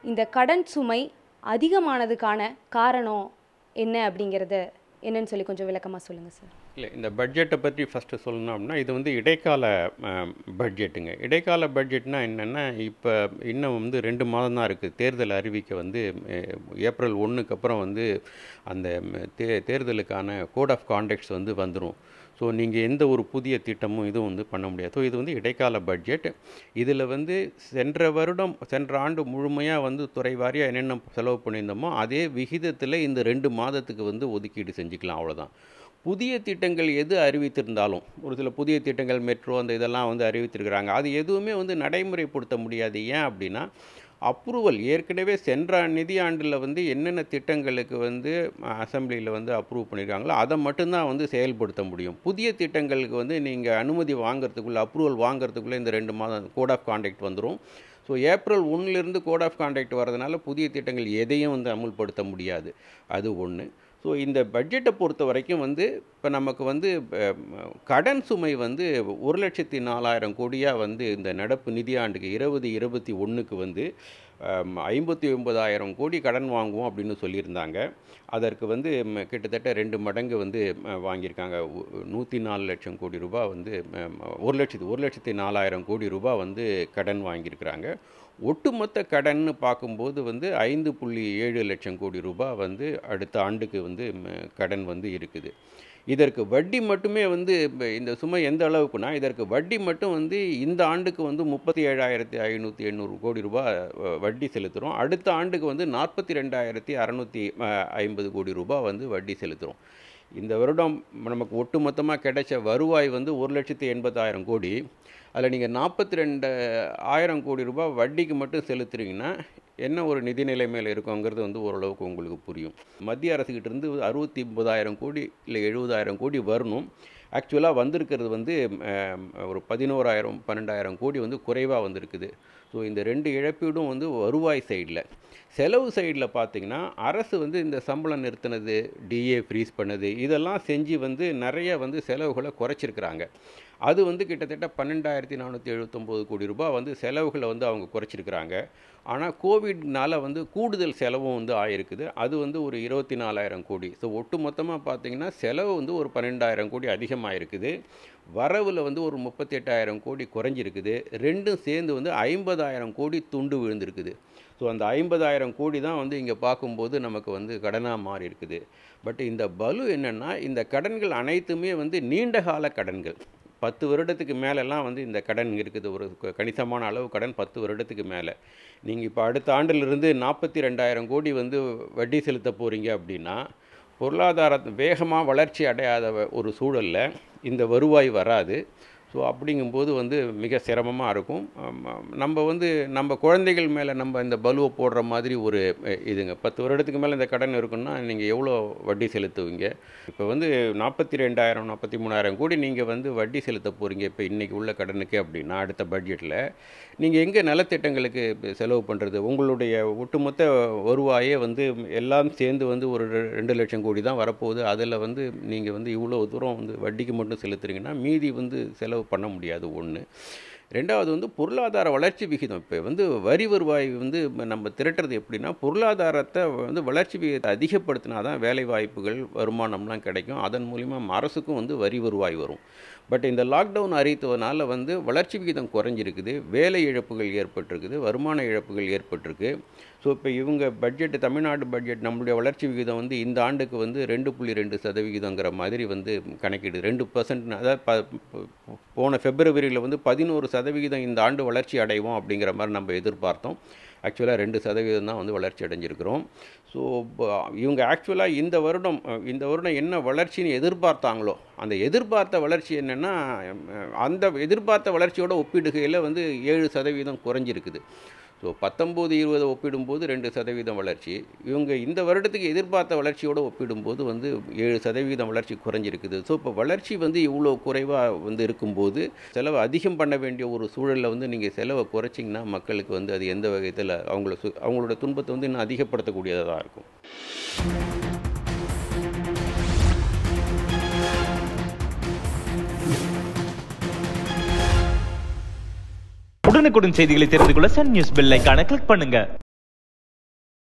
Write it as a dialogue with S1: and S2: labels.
S1: இந்த கடன் சுமை அதிகமானதுக்கான காரணம் என்ன அப்படிங்கிறத என்னன்னு சொல்லி கொஞ்சம் விளக்கமாக சொல்லுங்கள் சார்
S2: இல்லை இந்த பட்ஜெட்டை பற்றி ஃபஸ்ட்டு சொல்லணும் அப்படின்னா இது வந்து இடைக்கால அஹ், பட்ஜெட்டுங்க இடைக்கால பட்ஜெட்னா என்னென்னா இப்போ இன்னும் வந்து ரெண்டு மாதம் தான் இருக்குது தேர்தல் அறிவிக்க வந்து அஹ், ஏப்ரல் ஒன்றுக்கு அப்புறம் வந்து அந்த ம், தே தேர்தலுக்கான கோட் ஆஃப் கான்டக்ட்ஸ் வந்து வந்துடும் ஸோ நீங்கள் எந்த ஒரு புதிய திட்டமும் இதுவும் வந்து பண்ண முடியாது ஸோ இது வந்து இடைக்கால பட்ஜெட் இதில் வந்து சென்ற வருடம் சென்ற ஆண்டு முழுமையாக வந்து துறை வாரியாக என்னென்ன செலவு பண்ணியிருந்தோமோ அதே விகிதத்தில் இந்த ரெண்டு மாதத்துக்கு வந்து ஒதுக்கீடு செஞ்சுக்கலாம் அவ்வளோதான் புதிய திட்டங்கள் எது அறிவித்திருந்தாலும் ஒரு சில புதிய திட்டங்கள் மெட்ரோ அந்த இதெல்லாம் வந்து அறிவித்திருக்கிறாங்க அது எதுவுமே வந்து நடைமுறைப்படுத்த முடியாது ஏன் அப்படின்னா அப்ரூவல் ஏற்கனவே சென்ற நிதியாண்டில் வந்து என்னென்ன திட்டங்களுக்கு வந்து அசெம்பிளியில் வந்து அப்ரூவ் பண்ணியிருக்காங்களோ அதை மட்டும்தான் வந்து செயல்படுத்த முடியும் புதிய திட்டங்களுக்கு வந்து நீங்கள் அனுமதி வாங்குறதுக்குள்ளே அப்ரூவல் வாங்குறதுக்குள்ளே இந்த ரெண்டு மாதம் கோட் ஆஃப் கான்டாக்ட் வந்துடும் ஸோ ஏப்ரல் ஒன்றிலிருந்து கோட் ஆஃப் கான்டாக்ட் வரதுனால புதிய திட்டங்கள் எதையும் வந்து அமுல்படுத்த முடியாது அது ஒன்று ஸோ இந்த பட்ஜெட்டை பொறுத்த வரைக்கும் வந்து இப்போ நமக்கு வந்து அஹ், கடன் சுமை வந்து ஒரு லட்சத்தி நாலாயிரம் கோடியாக வந்து இந்த நடப்பு நிதியாண்டுக்கு இருபது இருபத்தி ஒன்றுக்கு வந்து ஐம்பத்தி ஒன்பதாயிரம் கோடி கடன் வாங்குவோம் அப்படின்னு சொல்லியிருந்தாங்க அதற்கு வந்து ம், கிட்டத்தட்ட ரெண்டு மடங்கு வந்து ம, வாங்கியிருக்காங்க நூற்றி நாலு லட்சம் கோடி ரூபாய் வந்து ம, ம, ஒரு லட்சத்து ஒரு லட்சத்தி நாலாயிரம் கோடி ரூபாய் வந்து கடன் வாங்கியிருக்கிறாங்க ஒட்டுமொத்த கடன்னு பார்க்கும்போது வந்து ஐந்து புள்ளி ஏழு லட்சம் கோடி ரூபாய் வந்து அடுத்த ஆண்டுக்கு வந்து ம, கடன் வந்து இருக்குது இதற்கு வட்டி மட்டுமே வந்து இப்ப இந்த சுமை எந்த அளவுக்குனா இதற்கு வட்டி மட்டும் வந்து இந்த ஆண்டுக்கு வந்து முப்பத்தி ஏழாயிரத்தி ஐநூற்றி எண்ணூறு கோடி ரூபாய் அஹ், வட்டி செலுத்துகிறோம் அடுத்த ஆண்டுக்கு வந்து நாற்பத்தி ரெண்டாயிரத்தி அறநூற்றி ஐம்பது கோடி ரூபாய் வந்து வட்டி செலுத்துகிறோம் இந்த வருடம் நமக்கு ஒட்டுமொத்தமாக கிடைச்ச வருவாய் வந்து ஒரு லட்சத்தி எண்பத்தாயிரம் கோடி அதில் நீங்கள் நாற்பத்தி ரெண்டு ஆயிரம் கோடி ரூபாய் வட்டிக்கு மட்டும் செலுத்துறீங்கன்னா என்ன ஒரு நிதி நிலைமையில் இருக்குங்கிறது வந்து ஓரளவுக்கு உங்களுக்கு புரியும் மத்திய அரசுக்கிட்ட இருந்து அறுபத்தி ஒன்பதாயிரம் கோடி இல்லை எழுபதாயிரம் கோடி வரணும் ஆக்சுவலாக வந்திருக்கிறது வந்து அஹ், ஒரு பதினோராயிரம் பன்னெண்டாயிரம் கோடி வந்து குறைவாக வந்திருக்குது ஸோ இந்த ரெண்டு இழப்பீடும் வந்து வருவாய் சைடில் செலவு சைடில் பார்த்தீங்கன்னா அரசு வந்து இந்த சம்பளம் நிறுத்தினது டிஏ ஃப்ரீஸ் பண்ணது இதெல்லாம் செஞ்சு வந்து நிறைய வந்து செலவுகளை குறைச்சிருக்கிறாங்க அது வந்து கிட்டத்தட்ட பன்னெண்டாயிரத்தி நானூற்றி எழுபத்தொம்போது கோடி ரூபாய் வந்து செலவுகளை வந்து அவங்க குறைச்சிருக்கிறாங்க ஆனால் கோவிட்னால வந்து கூடுதல் செலவும் வந்து ஆயிருக்குது அது வந்து ஒரு இருபத்தி நாலாயிரம் கோடி ஸோ ஒட்டு மொத்தமாக பார்த்தீங்கன்னா செலவு வந்து ஒரு பன்னெண்டாயிரம் கோடி அதிகமாக இருக்குது வரவில் வந்து ஒரு முப்பத்தெட்டாயிரம் கோடி குறைஞ்சிருக்குது ரெண்டும் சேர்ந்து வந்து ஐம்பதாயிரம் கோடி துண்டு விழுந்திருக்குது ஸோ அந்த ஐம்பதாயிரம் கோடி தான் வந்து இங்கே பார்க்கும்போது நமக்கு வந்து கடனாக மாறி இருக்குது பட் இந்த பலு என்னென்னா இந்த கடன்கள் அனைத்துமே வந்து நீண்ட கால கடன்கள் பத்து வருடத்துக்கு மேலெல்லாம் வந்து இந்த கடன் இருக்குது ஒரு க- கணிசமான அளவு கடன் பத்து வருடத்துக்கு மேலே நீங்கள் இப்போ அடுத்த ஆண்டிலிருந்து நாற்பத்தி ரெண்டாயிரம் கோடி வந்து வட்டி செலுத்த போகிறீங்க அப்படின்னா பொருளாதார வேகமாக வளர்ச்சி அடையாத வ- ஒரு சூழலில் இந்த வருவாய் வராது ஸோ அப்படிங்கும்போது வந்து மிக சிரமமாக இருக்கும் ஆமா, நம்ம வந்து நம்ம குழந்தைகள் மேலே நம்ம இந்த பலுவை போடுற மாதிரி ஒரு அஹ், இதுங்க பத்து வருடத்துக்கு மேலே இந்த கடன் இருக்குன்னா நீங்கள் எவ்வளோ வட்டி செலுத்துவீங்க இப்போ வந்து நாற்பத்தி ரெண்டாயிரம் நாற்பத்தி மூணாயிரம் கோடி நீங்கள் வந்து வட்டி செலுத்த போகிறீங்க இப்போ இன்றைக்கி உள்ள கடனுக்கு அப்படின்னா அடுத்த பட்ஜெட்டில் நீங்கள் எங்கே நலத்திட்டங்களுக்கு இப்ப செலவு பண்ணுறது உங்களுடைய ஒட்டுமொத்த வருவாயே வந்து எல்லாம் சேர்ந்து வந்து ஒரு ரெ- ரெண்டு லட்சம் கோடி தான் வரப்போகுது அதில் வந்து நீங்கள் வந்து இவ்வளோ தூரம் வந்து வட்டிக்கு மட்டும் செலுத்துறீங்கன்னா மீதி வந்து செலவு பண்ண முடியாது ஒன்று ரெண்டாவது வந்து பொருளாதார வளர்ச்சி விகிதம் இப்போ வந்து வரி வருவாய் வந்து நம்ம திரட்டுறது எப்படின்னா பொருளாதாரத்தை வந்து வளர்ச்சி விகிதத்தை அதிகப்படுத்தினா தான் வேலை வாய்ப்புகள் வருமானம்லாம் கிடைக்கும் அதன் மூலிமா அரசுக்கும் வந்து வரி வருவாய் வரும் பட் இந்த லாக்டவுன் அறிவித்ததுனால வந்து வளர்ச்சி விகிதம் குறைஞ்சிருக்குது வேலை இழப்புகள் ஏற்பட்டிருக்குது வருமான இழப்புகள் ஏற்பட்டிருக்கு ஸோ இப்போ இவங்க பட்ஜெட் தமிழ்நாடு பட்ஜெட் நம்மளுடைய வளர்ச்சி விகிதம் வந்து இந்த ஆண்டுக்கு வந்து ரெண்டு புள்ளி ரெண்டு சதவிகிதங்கிற மாதிரி வந்து கணக்கிடுது ரெண்டு பர்சன்ட் அதாவது ப ப- போன பிப்ரவரியில் வந்து பதினோரு சதவிகிதம் இந்த ஆண்டு வளர்ச்சி அடைவோம் அப்படிங்கிற மாதிரி நம்ம எதிர்பார்த்தோம் ஆக்சுவலாக ரெண்டு சதவீதம் தான் வந்து வளர்ச்சி அடைஞ்சிருக்கிறோம் ஸோ இவங்க ஆக்சுவலாக இந்த வருடம் அஹ், இந்த வருடம் என்ன வளர்ச்சின்னு எதிர்பார்த்தாங்களோ அந்த எதிர்பார்த்த வளர்ச்சி என்னென்னா அந்த எதிர்பார்த்த வளர்ச்சியோட ஒப்பிடுகையில் வந்து ஏழு சதவீதம் குறைஞ்சிருக்குது ஸோ பத்தொம்போது இருபது ஒப்பிடும்போது ரெண்டு சதவீதம் வளர்ச்சி இவங்க இந்த வருடத்துக்கு எதிர்பார்த்த வளர்ச்சியோடு ஒப்பிடும்போது வந்து ஏழு சதவீதம் வளர்ச்சி குறைஞ்சிருக்குது ஸோ இப்போ வளர்ச்சி வந்து இவ்வளோ குறைவாக வந்து இருக்கும்போது செலவு அதிகம் பண்ண வேண்டிய ஒரு சூழலில் வந்து நீங்கள் செலவை குறைச்சிங்கன்னா மக்களுக்கு வந்து அது எந்த வகையில் அவங்கள சு அவங்களோட துன்பத்தை வந்து இன்னும் அதிகப்படுத்தக்கூடியதாக தான் இருக்கும்
S3: உடனுக்குடன் செய்திகளை தெரிந்து கொள்ள சன் நியூஸ் பெல் ஐகானை கிளிக் பண்ணுங்க